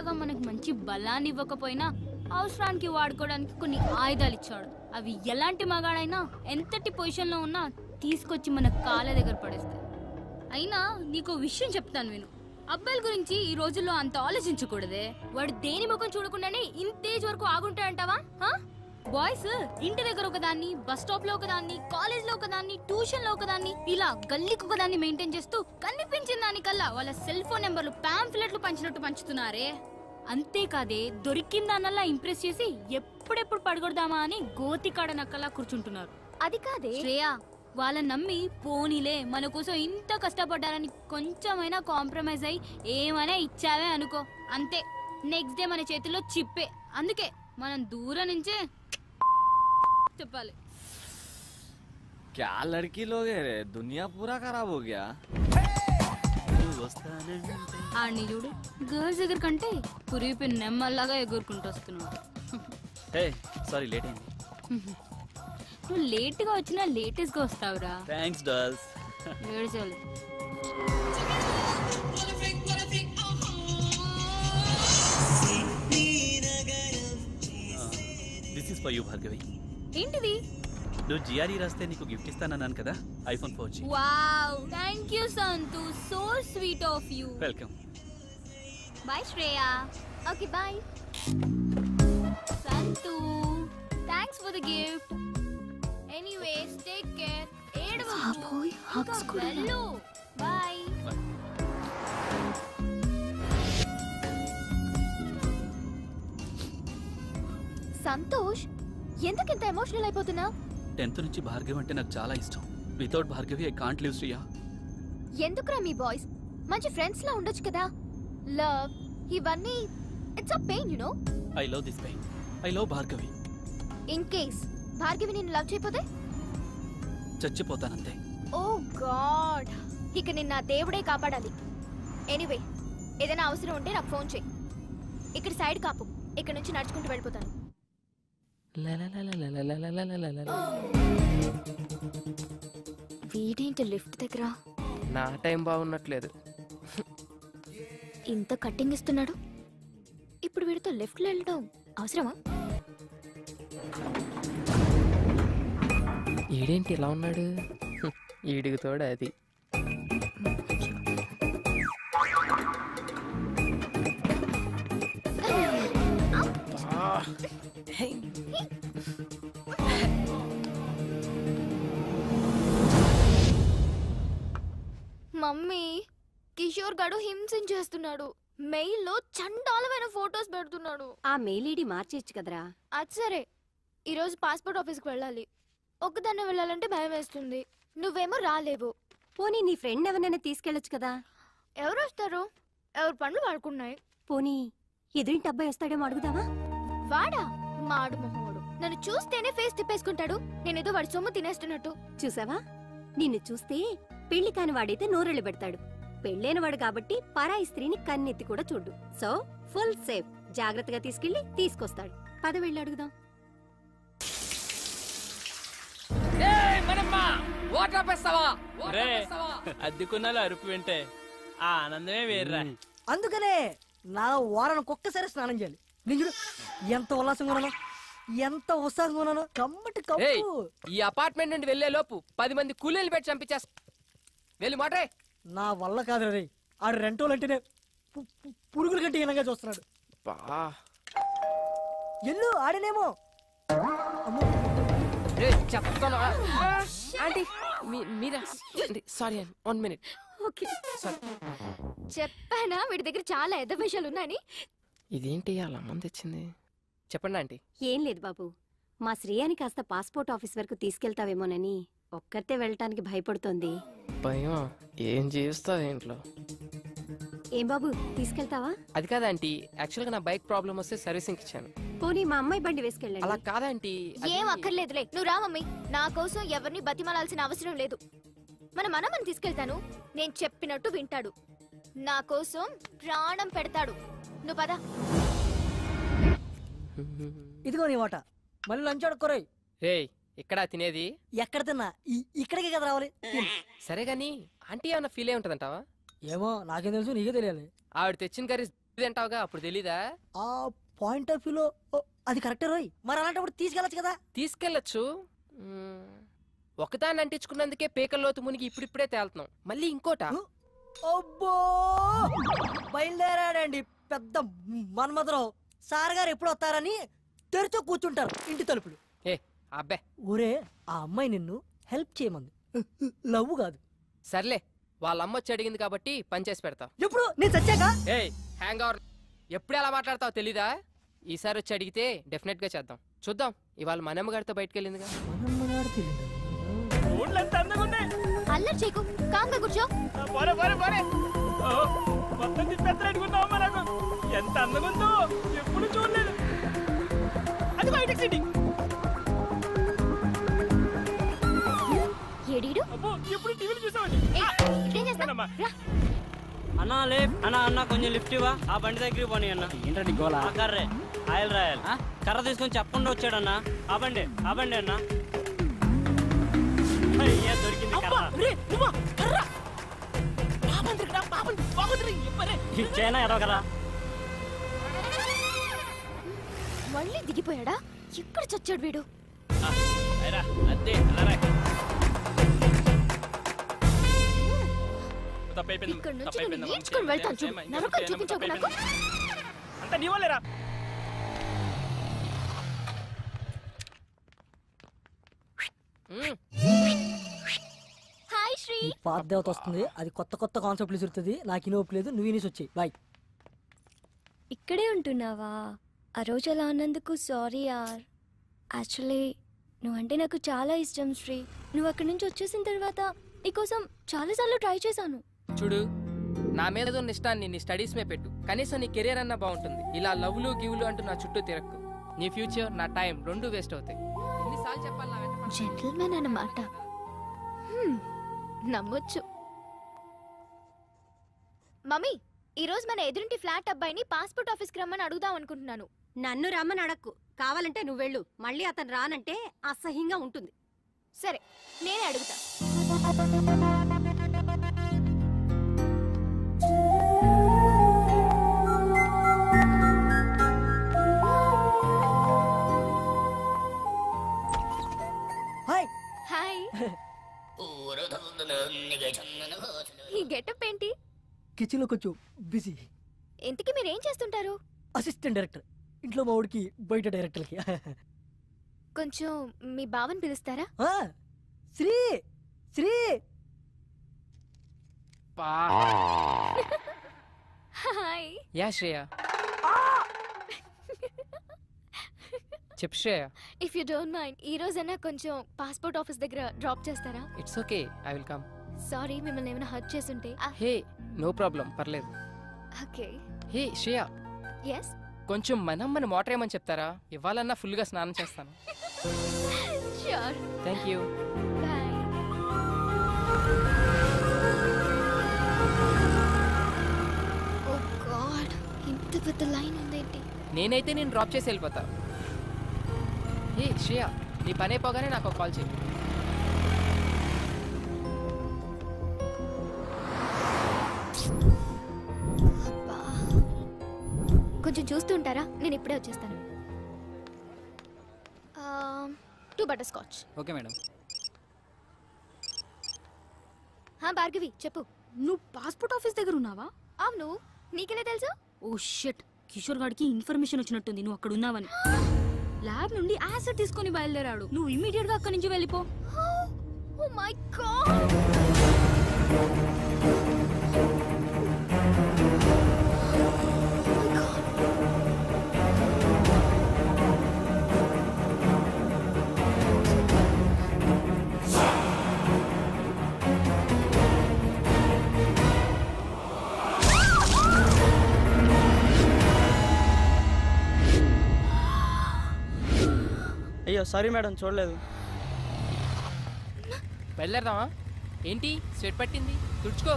బాగా మనకు మంచి బలాన్ని ఇవ్వకపోయినా అవసరానికి వాడుకోవడానికి కొన్ని ఆయుధాలు ఇచ్చాడు అవి ఎలాంటి మగాడైనా ఎంతటి పొజిషన్లో ఉన్నా తీసుకొచ్చి మన కాళ్ళ దగ్గర పడేస్తాయి అయినా నీకు విషయం చెప్తాను విను అబ్బాయిల గురించి ఈ రోజుల్లో అంత ఆలోచించకూడదే వాడు దేని ముఖం చూడకుండానే ఇంతేజ్ వరకు ఆగుంటాడంటావా హా? బాయ్స్ ఇంటి దగ్గర ఒకదాన్ని బస్ స్టాప్ లో ఒకదాన్ని కాలేజ్ లో ఒకదాన్ని ట్యూషన్ లో ఒకదాన్ని ఇలా గల్లీకి ఒకదాన్ని మెయింటైన్ చేస్తూ కనిపించిన దానికల్లా వాళ్ళ సెల్ ఫోన్ నెంబర్లు పాంఫ్లెట్లు పంచినట్టు పంచుతున్నారే అంతేకాదే దొరికిందానల్లా ఇంప్రెస్ చేసి ఎప్పుడెప్పుడు పడగొడదామా అని గోతికాడ నక్కలా కూర్చుంటున్నారు అది కాదే శ్రేయ వాళ్ళని నమ్మి పోనీలే మన కోసం ఇంత కష్టపడ్డారని కొంచెమైనా కాంప్రమైజ్ అయి ఏమైనా ఇచ్చావే అనుకో అంతే నెక్స్ట్ డే మన చేతిలో చిప్పే అందుకే మనం దూరం నుంచే చెప్పాలి क्या लड़की लोग है रे दुनिया पूरा खराब हो गया ఆడిని చూడు గర్ల్స్ దగ్గర కంటే పురిగిపోయిన నెమ్మల్లాగా ఎగురుకుంటూ వస్తున్నాడు हे సారీ లేట్ అయింది నువ్వు లేట్ గా వచ్చినా లేటెస్ట్ గా వస్తావురా థ్యాంక్స్ డాల్స్ ఏడ్చాలి this is for you Bhargavi ఏంటిది నువ్వు జిఆర్ఈ రాస్తే నీకు గిఫ్ట్ ఇస్తానన్నాను కదా iPhone four G wow thank you Santhu so sweet of you welcome bye Shreya okay bye Santhu thanks for the gift anyways take care ఏడవద్దు బాబోయ్, hugs ఇంకా కూడానా? వెళ్ళు బాయ్ సంతోష్ ఎందుకింత ఎమోషనల్ అయిపోతున్నావు టెన్త్ నుంచి భార్గవి అంటే నాకు చాలా ఇష్టం without Bhargavi I can't live Shriya ఎందుకురా మీ బాయ్స్ మంచి ఫ్రెండ్స్ లా ఉండొచ్చు కదా లవ్ ఇవన్నీ it's a pain you know I love this pie I love Bhargavi in case Bhargavi నిన్ను లవ్ చేయకపోతే చచ్చిపోతానంతే ఓ గాడ్ ఇక నిన్న దేవుడే కాపాడాలి ఎనీవే ఏదైనా అవసరం ఉంటే నాకు ఫోన్ చేయి ఇక్కడ సైడ్ కాపు ఇక్కడ నుంచి నడుచుకుంటూ వెళ్ళిపోతాను వీడేంటి లిఫ్ట్ దగ్గర నా టైం బాగున్నట్లేదు ఇంత కట్టింగ్ ఇస్తున్నాడు ఇప్పుడు వీడితో లెఫ్ట్ వెళ్ళడం అవసరమా ఈడేంటి ఇలా ఉన్నాడు హ్మ్, ఈడికి తోడు అది మమ్మీ కిషోర్ గడు హింసించేస్తున్నాడు మెయిల్లో చండాలమైన ఫొటోస్ పెడుతున్నాడు ఆ మెయిల్ ఐడి మార్చేయచ్చు కదరా అది సరే ఈరోజు పాస్పోర్ట్ ఆఫీస్కి వెళ్ళాలి ఒక్కదాన్ని వెళ్ళాలంటే భయం వేస్తుంది నువ్వేమో రాలేవు పోనీ నీ ఫ్రెండ్ ఎవరినైనా తీసుకెళ్ళొచ్చు కదా ఎవరు వస్తారు ఎవరు పనులు వాడుకున్నాయి పోనీ ఎదురింటి అబ్బాయి వస్తాడేమో అడుగుదావా వాడా మాడు మొహోడు నన్ను చూస్తేనే ఫేస్ తిప్పేసుకుంటాడు నేనేదో వాడి సొమ్ము తినేస్తున్నట్టు చూసావా నిన్ను చూస్తే పెళ్లి కాని వాడైతే నోరెళ్ళు పెడతాడు పెళ్ళైన వాడు కాబట్టి పరాయి స్త్రీని కన్నెత్తి కూడా చూడు సో ఫుల్ సేఫ్ జాగ్రత్తగా తీసుకెళ్లి తీసుకొస్తాడు పద వెళ్ళి అడుగుదాం రే అద్దెకున్నాలో అరుపు వింటే ఆ ఆనందమే వేర్రా అందుకనే నా వారానికి ఒక్కసారి స్నానం చేయాలి నేను చూడు ఎంత ఉల్లాసంగా ఉన్నాను ఎంత ఉత్సాహంగా ఉన్నాను కమ్మటి ఏయ్, కప్పు ఈ అపార్ట్మెంట్ నుండి వెళ్లే లోపు పది మంది కూలీలు పెట్టి చంపించేస్తా వెళ్ళి మాటే నా వల్ల కాదు రే ఆడు రెంటోలు అంటేనే పు- పు- పురుగుల కంటే హీనంగా చూస్తున్నాడు బా ఎల్లు ఆడనేమో అమ్మో రే చెప్తాను ఆంటీ మీ- మీరా sorry one minute okay sorry చెప్పానా వీడి దగ్గర చాలా ఎద్ద విషయాలు ఉన్నాయని ఇదేంటి అలా మంది తెచ్చింది చెప్పండి ఆంటీ ఏం లేదు బాబు మా శ్రేయాని కాస్త పాస్పోర్ట్ ఆఫీస్ వరకు తీసుకెళ్తావేమోనని ఒక్కరితే వెళ్ళటానికి భయపడుతోంది భయం ఏం చేస్తావు ఇంట్లో ఏం బాబు తీసుకెళ్తావా అది కాదంటీ యాక్చువల్గా నా బైక్ ప్రాబ్లం వస్తే సర్వీసింగ్ ఇచ్చాను పోనీ మా అమ్మాయి బండి అలా వేసుకెళ్ళండి కాదంటీ అది- ఏం అక్కర్లేదులే నువ్వు రా మమ్మీ నా కోసం ఎవరిని బతిమలాల్సిన అవసరం లేదు మన మనమని తీసుకెళ్తాను నేను చెప్పినట్టు వింటాడు నా కోసం ప్రాణం పెడతాడు నువ్వు పద ఇదిగో నీ వాట మళ్ళీ లంచ్ అడుక్కోరాయి రేయ్ ఇక్కడ తినేది ఎక్కడ తిన్నా ఈ- ఇక్కడికే కదా రావాలి తిను. సరే గాని ఆంటీ ఏమన్నా ఫీల్ అయి ఉంటదంటావా ఏమో నాకేం తెలుసు నీకే తెలియాలి ఆవిడ తెచ్చిన కర్రీ తింటావుగా అప్పుడు తెలీదా ఆ పాయింట్ ఆఫ్ వ్యూలో అది కరెక్టే రోయ్ మరి అలాంటప్పుడు తీసుకెళ్ళచ్చు కదా తీసుకెళ్ళచ్చు మ్మ్. ఒకదాన్ని అంటించుకున్నందుకే పేకల్లోతు మునిగి ఇప్పుడిప్పుడే తేలుతున్నాం మళ్ళీ ఇంకోట అబ్బో బయలుదేరాడండి పెద్ద మన్మధరావు సార్ గారు ఎప్పుడు వస్తారని తెరిచో కూర్చుంటారు ఇంటి తలుపులు ఏ అబ్బే ఒరే ఆ అమ్మాయి నిన్ను హెల్ప్ చేయమంది లవ్ కాదు సర్లే వాళ్ళ అమ్మ వచ్చి అడిగింది కాబట్టి పని చేసి పెడతా ఎప్పుడు నేను చచ్చాక ఏ హ్యాంగ్ అవర్ ఎప్పుడు ఎలా మాట్లాడతావు తెలీదా ఈసారి వచ్చి అడిగితే డెఫినెట్ గా చేద్దాం చూద్దాం ఇవాళ మనమ్మ గారితో బయటకు వెళ్ళిందిగా మనమ్మగారు తెలియదు. అల్లరి చేయకు కాంగా కూర్చో ఎంత అందంగా ఉందో ఎప్పుడు చూడలేదు అది బయట సిటీ ఏడీడు అబ్బో ఎప్పుడు టీవీలు చూసామండి ఏయ్, ఇదేం చేస్తావ్? రా. అన్నా లే అన్నా అన్న కొంచెం లిఫ్ట్ ఇవ్వా ఆ బండి దగ్గరికి పోనీ అన్న ఏంటండి గోలా ఆ కర్రే ఆయిల్ రాయల్ కర్ర తీసుకొని చెప్పకుండా వచ్చాడన్నా ఆ బండి ఆ బండి అన్న అయ్యా దొరికింది కర్ర ఇచ్చేనా ఎదవ కర్ర మళ్ళీ దిగిపోయాడా ఎక్కడ చచ్చాడు వీడు అదే ఇక్కడ నుంచి నేను నేర్చుకుని వెళ్తాను చూడు నరకం చూపించకు నాకు అంత నీ వాళ్ళేరా మ్మ్. హాయ్ శ్రీ ఈ పాత దేవత వస్తుంది అది కొత్త కొత్త కాన్సెప్ట్లు విసురుతుంది నాకు ఇనోపు లేదు నువ్వు ఇనేసి వచ్చాయి బాయ్ ఇక్కడే ఉంటున్నావా ఆ రోజు అలా అన్నందుకు సారీ యార్ యాక్చువల్లీ నువ్వంటే నాకు చాలా ఇష్టం శ్రీ నువ్వు అక్కడి నుంచి వచ్చేసిన తర్వాత నీకోసం చాలాసార్లు ట్రై చేశాను చూడు నా మీద ఉన్న ఇష్టాన్ని నీ స్టడీస్ మీద పెట్టు కనీసం నీ కెరీర్ అన్నా బాగుంటుంది ఇలా లవ్లు గివ్లు అంటూ నా చుట్టూ తిరక్కు నీ ఫ్యూచర్ నా టైం రెండు వేస్ట్ అవుతాయి ఎన్నిసార్లు చెప్పాలి నా వెంట పడ- జెంటల్మెన్ అన్నమాట హ్మ్, నమ్మొచ్చు మమ్మీ ఈ రోజు మన ఎదురింటి ఫ్లాట్ అబ్బాయిని పాస్పోర్ట్ ఆఫీస్కి రమ్మని అడుగుదాం అనుకుంటున్నాను నన్ను రమ్మని అడక్కు కావాలంటే నువ్వు వెళ్ళు మళ్ళీ అతను రానంటే అసహ్యంగా ఉంటుంది సరే నేనే అడుగుతా హాయ్ హాయ్ ఈ గెటప్ ఏంటి కిచెన్ లో కొంచెం బిజీ ఇంతకీ మీరు ఏం చేస్తుంటారు అసిస్టెంట్ డైరెక్టర్ ఇంట్లో మా ఊడికి బయట డైరెక్టర్కి కొంచెం మీ బావని పిలుస్తారా ఆ, శ్రీ శ్రీ పా హాయ్ యా శ్రేయ చెప్పు Shreya if you don't mind ఈ రోజైనా కొంచెం పాస్పోర్ట్ ఆఫీస్ దగ్గర డ్రాప్ చేస్తారా it's okay I will come sorry మిమ్మల్ని ఏమైనా హర్ట్ చేసుంటే హే నో ప్రాబ్లం పర్లేదు ఓకే హే శ్రేయ ఎస్ కొంచెం మనం మన మోటర్ ఏమని చెప్తారా ఇవ్వాలన్నా ఫుల్గా స్నానం చేస్తాను sure thank you bye oh God ఇంత పెద్ద లైన్ ఉందేంటి నేనైతే నేను డ్రాప్ చేసి వెళ్ళిపోతా హే శ్రేయ నీ పని అయిపోగానే నాకు కాల్ చేయి అబ్బా. కొంచెం చూస్తుంటారా నేను ఇప్పుడే వచ్చేస్తాను two butterscotch okay madam హా భార్గవి చెప్పు నువ్వు పాస్పోర్ట్ ఆఫీస్ దగ్గర ఉన్నావా అవును నీకెలా తెలుసు ఓ షట్ కిషోర్ గాడికి ఇన్ఫర్మేషన్ వచ్చినట్టుంది నువ్వు అక్కడ ఉన్నావని ల్యాబ్ నుండి యాసిడ్ తీసుకొని బయలుదేరాడు నువ్వు ఇమీడియట్ గా అక్కడి నుంచి వెళ్ళిపో ఓ మై గాడ్ అయ్యో సారీ మేడం చూడలేదు బయలుదేరదామా ఏంటి స్వెట్ పట్టింది తుడుచుకో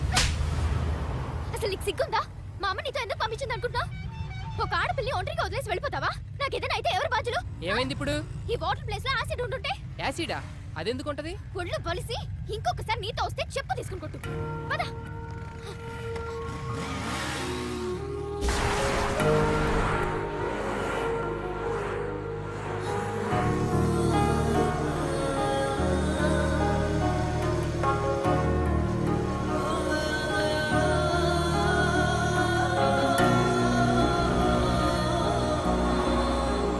అసలు నీకు సిగ్గుందా మా అమ్మ నీతో ఎందుకు పంపించింది అనుకుంటా ఒక ఆడపిల్లి ఒంటరిగా వదిలేసి వెళ్ళిపోతావా నాకు ఏదైనా అయితే ఎవరు బాధ్యులు ఏమైంది ఇప్పుడు ఈ వాటర్ ప్లేస్ లో యాసిడ్ ఉంటుంటే యాసిడా అదెందుకు ఉంటది ఒళ్ళు బలిసి ఇంకొకసారి నీతో వస్తే చెప్పు తీసుకుని కొట్టు పద